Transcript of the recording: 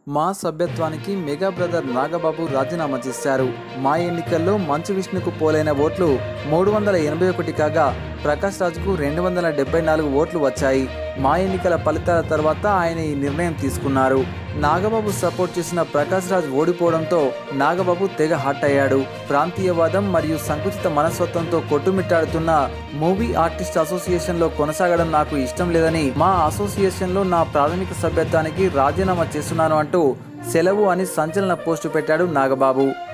మా సభ్యత్వానికి mega brother Nagababu రాజీనామా చేశారు మా ఎన్నికల్లో మంచు విష్ణుకు పోలైన ఓట్లు మూడు వందల ఎనభై ఒకటి కాగా ప్రకాష్ రాజ్కు రెండు వందల డెబ్బై నాలుగు ఓట్లు వచ్చాయి మా ఎన్నికల ఫలితాల తర్వాత ఆయన ఈ నిర్ణయం తీసుకున్నారు నాగబాబు సపోర్ట్ చేసిన ప్రకాష్ రాజ్ ఓడిపోవడంతో నాగబాబు తెగ హట్ అయ్యాడు ప్రాంతీయవాదం మరియు సంకుచిత మనస్తత్వంతో కొట్టుమిట్టాడుతున్న మూవీ ఆర్టిస్ట్ అసోసియేషన్ లో కొనసాగడం నాకు ఇష్టం లేదని మా అసోసియేషన్ లో నా ప్రాథమిక సభ్యత్వానికి రాజీనామా చేస్తున్నాను అంటూ సెలవు అని సంచలన పోస్టు పెట్టాడు నాగబాబు